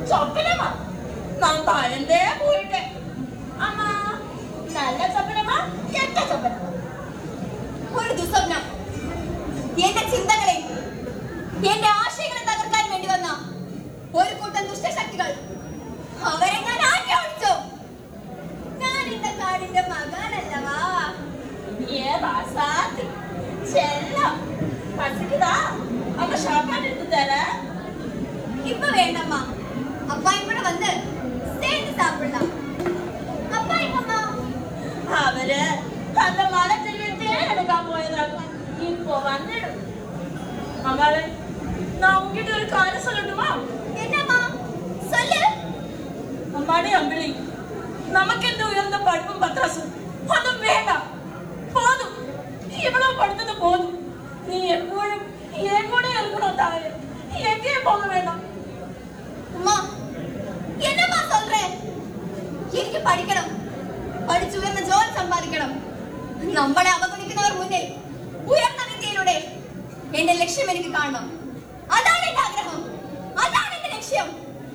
சொப்பனமா நான் பயந்தே போயிட்டேன் ஆமா நல்ல சொப்பனமா கெட்ட சொப்பனமா ഒരു ദുസ്വപ്നം എന്റെ ചിന്തകളെ എന്റെ ആശയങ്ങളെ തകർക്കാൻ വേണ്ടി വന്ന ഒരു കൂട്ടം ദുഷ്ടശക്തികൾ അവരെ ഞാൻ ആട്ടി ഓടിച്ചു ഞാൻ ഇന്ന കാടിന്റെ മകനല്ലവാ ஏ வாசாத்தி செல்லம் பசிக்குதா அங்க சாப்பாடு எடுத்து தரேன் ഇപ്പൊ വേണ്ടമ്മ അപ്പായും കൂടെ വന്ന് சேர்ந்து சாப்பிடலாம் അപ്പായും അമ്മ அவரு அந்த மழை தெரியத்தே எடுக்காம போயதாங்க இப்போ வந்துடும் அம்மாளே நான் உங்ககிட்ட ஒரு காரியம் சொல்லட்டுமா എന്നമ്മാ சொல்லு അമ്മാടി അമ്പിളി നമുക്കെന്ത് ഉയർന്ന പഠിപ്പും പത്രാസും ഒന്നും വേണ്ട പോതും ഇவ்வளவு പഠിത്തത് പോതും നീ എപ്പോഴും എൻ കൂടെ இருக்கணும் தாயே எங்கேயும் போக வேண்டாம் അമ്മ എന്നമ്മാ சொல்றே എനിക്ക് പഠിക്കണം പഠിച്ചുയർന്ന ജോലി സമ്പാദിക്കണം നമ്മളെ അവഗണിക്കുന്നവർ മുന്നിൽ ഉയർന്ന വിദ്യയിലൂടെ എന്റെ ലക്ഷ്യം എനിക്ക് കാണണം അതാണ് എന്റെ ആഗ്രഹം അതാണ് എന്റെ ലക്ഷ്യം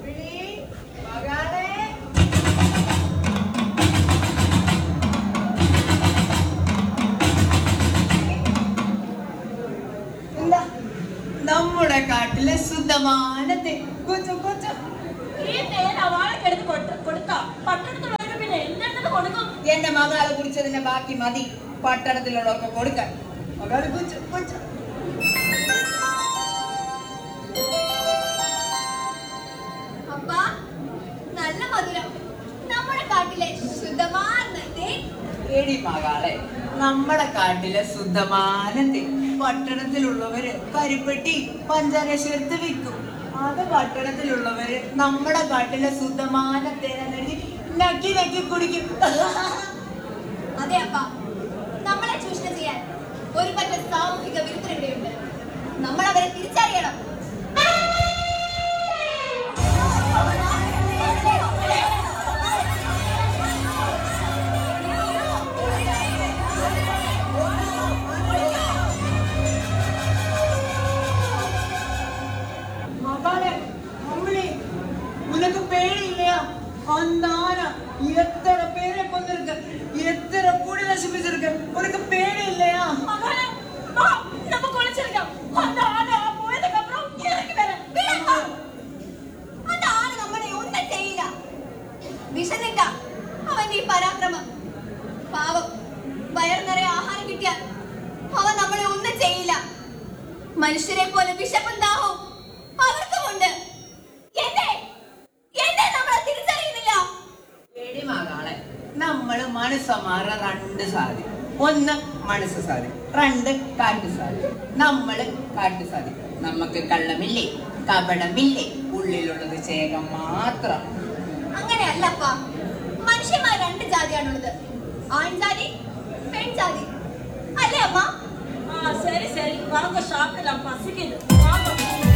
എന്താ നമ്മുടെ കാട്ടിലെ ശുദ്ധமான തേ കൊച്ചു കൊച്ചു ഈ തേൻ അവാളൊക്കെ എടുത്ത് കൊടുത്ത കൊടുത്താ പട്ടണത്തിലുള്ളവർക്ക് പിന്നെ എന്തെടുത്ത് കൊടുക്കും എന്റെ മകളെ കുടിച്ചതിന്റെ ബാക്കി മതി പട്ടണത്തിലുള്ളവർക്ക് കൊടുക്കാൻ മകളെ കൊച്ചു കൊച്ചു അപ്പാ നല്ല മധുരം നമ്മുടെ കാട്ടിലെ ശുദ്ധമായ തേൻ എടി മകളെ നമ്മുടെ കാട്ടിലെ ശുദ്ധமான തേ പട്ടണത്തിലുള്ളവര് കരിപ്പെട്ടി പഞ്ചാര ചേർത്ത് വിൽക്കും അത് പട്ടണത്തിലുള്ളവര് നമ്മുടെ കാട്ടിലെ ശുദ്ധமான തേനെഴുതി നക്കി നക്കി കുടിക്കും അതെ അപ്പ നമ്മളെ ചൂഷണം ചെയ്യാൻ ഒരു പറ്റം സാമൂഹിക വിരുദ്ധർ ഇവിടെയുണ്ട് നമ്മൾ അവരെ തിരിച്ചറിയണം மகளே அம்மளி உனக்கு பேடி இல்லையா அந்த ஆனா எத்தனை பேரை கொண்டிருக்க எத்தனை கூடி நசிப்பிச்சிருக்க உனக்கு பேடி இல்லையா மகளே வா நம்ம குளிச்சிருக்கோம் அந்த ஆளு போயதுக்கு அப்புறம் இறங்கி வரேன் വിടണ്ട. അതാണ് നമ്മളെ ഒന്നും ചെയ്യില്ല വിശന്നിട്ട അവന്റെ ഈ പരാക്രമം പാവം വയർ നിറയെ ആഹാരം കിട്ടിയാൽ അവൻ നമ്മളെ ഒന്നും ചെയ്യില്ല മനുഷ്യരെ പോലെ വിശപ്പും ദാഹവും അവർക്കുമുണ്ട് എന്നെ എന്നെ നമ്മളെ തിരിച്ചറിയുന്നില്ല പേടി മകളെ നമ്മള് മനസ്സമാറ രണ്ട് സാധി ഒന്ന് മനസ്സ് സാധി രണ്ട് കാട്ടു സാധി നമ്മള് കാട്ടു സാധി നമുക്ക് കള്ളമില്ലേ കപടമില്ലേ ഉള്ളിലുള്ളത് ചേകം മാത്രം അങ്ങനെയല്ലപ്പ മനുഷ്യന്മാർ രണ്ട് ജാതിയാണുള്ളത് ആൺജാതി പെൺജാതി അല്ലേ അമ്മ ஆ சரி சரி வாங்க சாப்பிடலாம் பசிக்குது